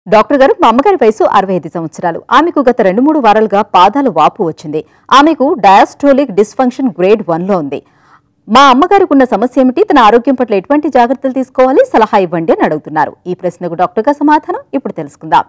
doctor గారు మా అమ్మగారి వయసు అరవై ఐదు సంవత్సరాలు ఆమెకు గత రెండు మూడు వారాలుగా పాదాలు వాపు వచ్చింది ఆమెకు డయాస్ట్రోలిక్ డిస్ఫంక్షన్ గ్రేడ్ వన్ లో ఉంది మా అమ్మగారికి ఉన్న సమస్య ఏమిటి తన ఆరోగ్యం పట్ల ఎటువంటి జాగ్రత్తలు తీసుకోవాలి సలహా ఇవ్వండి అని అడుగుతున్నారు ఈ ప్రశ్నకు డాక్టర్ గారు సమాధానం ఇప్పుడు తెలుసుకుందాం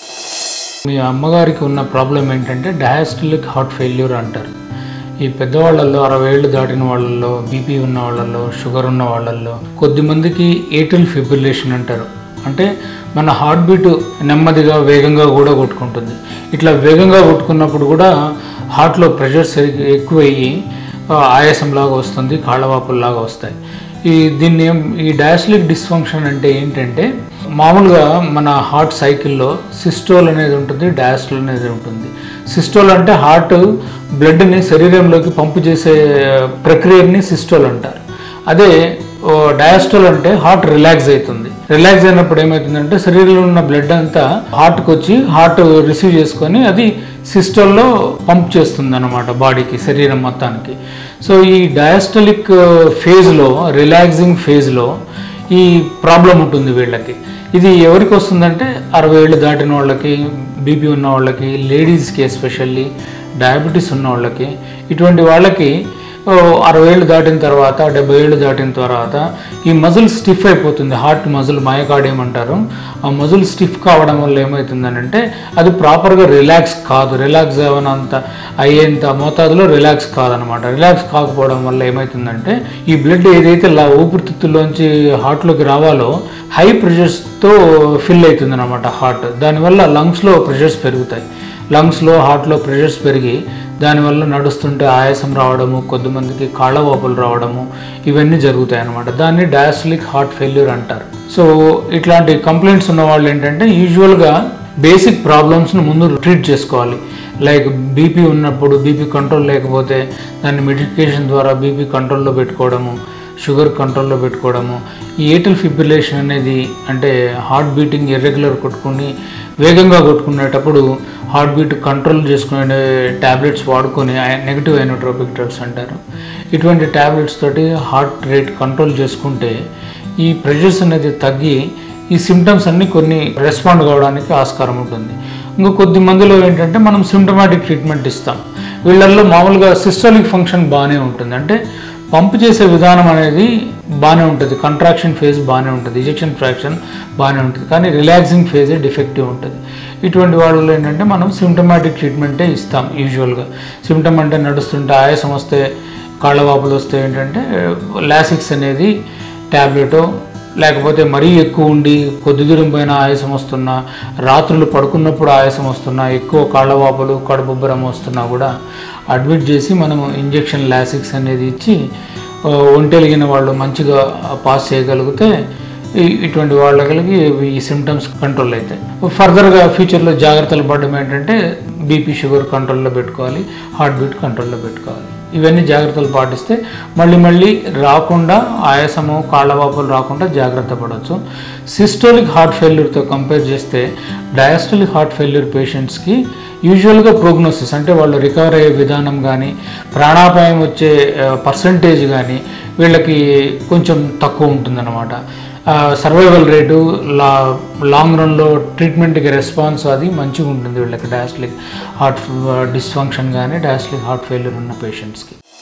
మీ అమ్మగారికి ఉన్న ప్రాబ్లం ఏంటంటే డయాస్టలిక్ హార్ట్ ఫెయిల్యూర్ అంటారు ఈ పెద్దవాళ్ళల్లో అరవై ఏళ్ళు దాటిన వాళ్ళల్లో బీపీ ఉన్న వాళ్ళల్లో షుగర్ ఉన్న వాళ్ళల్లో కొద్దిమందికి ఏటిల్ ఫిబ్రిలేషన్ అంటారు అంటే మన హార్ట్ బీట్ నెమ్మదిగా వేగంగా కూడా కొట్టుకుంటుంది ఇట్లా వేగంగా కొట్టుకున్నప్పుడు కూడా హార్ట్లో ప్రెషర్స్ ఎక్కువయ్యి ఆ, ఆయాసంలాగా వస్తుంది కాళ్ళవాపుల్లాగా వస్తాయి ఈ దీన్ని ఏం- ఈ డయాస్లిక్ డిస్ఫంక్షన్ అంటే ఏంటంటే మామూలుగా మన హార్ట్ సైకిల్లో సిస్టోల్ అనేది ఉంటుంది డయాస్టోల్ అనేది ఉంటుంది సిస్టోల్ అంటే హార్ట్ బ్లడ్ని శరీరంలోకి పంపు చేసే ప్రక్రియని సిస్టోల్ అంటారు అదే ఓ డయాస్టోల్ అంటే హార్ట్ రిలాక్స్ అవుతుంది రిలాక్స్ అయినప్పుడు ఏమవుతుందంటే శరీరంలో ఉన్న బ్లడ్ అంతా హార్ట్కి వచ్చి హార్ట్ రిసీవ్ చేసుకొని అది సిస్టోల్లో పంప్ చేస్తుంది అనమాట బాడీకి శరీరం మొత్తానికి సో ఈ డయాస్టలిక్ ఫేజ్లో రిలాక్సింగ్ ఫేజ్లో ఈ ప్రాబ్లం ఉంటుంది వీళ్ళకి ఇది ఎవరికి వస్తుందంటే అరవై ఏళ్ళు దాటిన వాళ్ళకి బీపీ ఉన్న వాళ్ళకి లేడీస్కి ఎస్పెషల్లీ డయాబెటీస్ ఉన్న వాళ్ళకి ఇటువంటి వాళ్ళకి ఓ, అరవై ఏళ్ళు దాటిన తర్వాత డెబ్బై ఏళ్ళు దాటిన తర్వాత ఈ మజిల్ స్టిఫ్ అయిపోతుంది హార్ట్ మజిల్ మయకాడియం అంటారు ఆ మజిల్ స్టిఫ్ కావడం వల్ల ఏమవుతుందనంటే అది ప్రాపర్గా రిలాక్స్ కాదు రిలాక్స్ అవ్వనంత అయ్యేంత మోతాదులో రిలాక్స్ కాదనమాట రిలాక్స్ కాకపోవడం వల్ల ఏమవుతుందంటే ఈ బ్లడ్ ఏదైతే లా ఊపిరితిత్తుల్లోంచి హార్ట్లోకి రావాలో హై ప్రెషర్స్తో ఫిల్ అవుతుంది అనమాట హార్ట్ దానివల్ల లంగ్స్లో ప్రెషర్స్ పెరుగుతాయి లంగ్స్లో హార్ట్లో ప్రెషర్స్ పెరిగి దానివల్ల నడుస్తుంటే ఆయాసం రావడము కొద్దిమందికి కాళ్ళ వాపులు రావడము ఇవన్నీ జరుగుతాయి అన్నమాట దాన్ని డయాస్లిక్ హార్ట్ ఫెయిల్యూర్ అంటారు సో ఇట్లాంటి కంప్లైంట్స్ ఉన్న వాళ్ళు ఏంటంటే యూజువల్గా బేసిక్ ప్రాబ్లమ్స్ను ముందు ట్రీట్ చేసుకోవాలి లైక్ బీపీ ఉన్నప్పుడు బీపీ కంట్రోల్ లేకపోతే దాన్ని మెడికేషన్ ద్వారా బీపీ కంట్రోల్లో పెట్టుకోవడము షుగర్ కంట్రోల్లో పెట్టుకోవడము ఈ ఏటల్ ఫిబ్రిలేషన్ అనేది అంటే హార్ట్ బీటింగ్ ఇర్రెగ్యులర్ కొట్టుకుని వేగంగా కొట్టుకునేటప్పుడు హార్ట్ బీట్ కంట్రోల్ చేసుకునే ట్యాబ్లెట్స్ వాడుకొని నెగిటివ్ ఐనోట్రోపిక్ డ్రగ్స్ అంటారు ఇటువంటి ట్యాబ్లెట్స్ తోటి హార్ట్ రేట్ కంట్రోల్ చేసుకుంటే ఈ ప్రెషర్స్ అనేది తగ్గి ఈ సిమ్టమ్స్ అన్నీ కొన్ని రెస్పాండ్ కావడానికి ఆస్కారం ఉంటుంది ఇంకా కొద్ది మందిలో ఏంటంటే మనం సిమ్టమాటిక్ ట్రీట్మెంట్ ఇస్తాం వీళ్ళల్లో మామూలుగా సిస్టలిక్ ఫంక్షన్ బాగానే ఉంటుంది అంటే పంప్ చేసే విధానం అనేది బాగానే ఉంటుంది కంట్రాక్షన్ ఫేజ్ బాగానే ఉంటుంది ఇజెక్షన్ ఫ్రాక్షన్ బాగానే ఉంటుంది కానీ రిలాక్సింగ్ ఫేజే డిఫెక్టివ్ ఉంటుంది ఇటువంటి వాళ్ళలో ఏంటంటే మనం సిమ్టమాటిక్ ట్రీట్మెంటే ఇస్తాం యూజువల్గా సిమ్టమ్ అంటే నడుస్తుంటే ఆయాసం వస్తే కాళ్ళవాపులు వస్తే ఏంటంటే లాసిక్స్ అనేది ట్యాబ్లెట్ లేకపోతే మరీ ఎక్కువ ఉండి కొద్ది దూరం పైన ఆయాసం వస్తున్నా రాత్రులు పడుకున్నప్పుడు ఆయాసం వస్తున్నా ఎక్కువ కాళ్ళవాపులు కడుపుబ్బరం వస్తున్నా కూడా అడ్మిట్ చేసి మనం ఇంజెక్షన్ లాసిక్స్ అనేది ఇచ్చి ఆ, ఒంటెలిగిన వాళ్ళు మంచిగా పాస్ చేయగలిగితే ఈ- ఇటువంటి వాళ్ళకి ఈ సిమ్టమ్స్ కంట్రోల్ అవుతాయి ఫర్దర్గా ఫ్యూచర్లో జాగ్రత్తలు పడడం ఏంటంటే బీపీ షుగర్ కంట్రోల్లో పెట్టుకోవాలి హార్ట్ బీట్ కంట్రోల్లో పెట్టుకోవాలి ఇవన్నీ జాగ్రత్తలు పాటిస్తే మళ్ళీ మళ్ళీ రాకుండా ఆయాసము కాళ్ళవాపులు రాకుండా జాగ్రత్త పడవచ్చు సిస్టోలిక్ హార్ట్ ఫెయిల్యూర్తో కంపేర్ చేస్తే డయాస్టోలిక్ హార్ట్ ఫెయిల్యూర్ పేషెంట్స్కి యూజువల్గా ప్రోగ్నోసిస్ అంటే వాళ్ళు రికవర్ అయ్యే విధానం కానీ ప్రాణాపాయం వచ్చే పర్సంటేజ్ కానీ వీళ్ళకి కొంచెం తక్కువ ఉంటుందన్నమాట సర్వైవల్ రేటు లా లాంగ్ రన్లో ట్రీట్మెంట్కి రెస్పాన్స్ అది మంచిగా ఉంటుంది వీళ్ళకి డయాస్లిక్ హార్ట్ డిస్ఫంక్షన్ కానీ డయాస్లిక్ హార్ట్ ఫెయిల్యూర్ ఉన్న పేషెంట్స్కి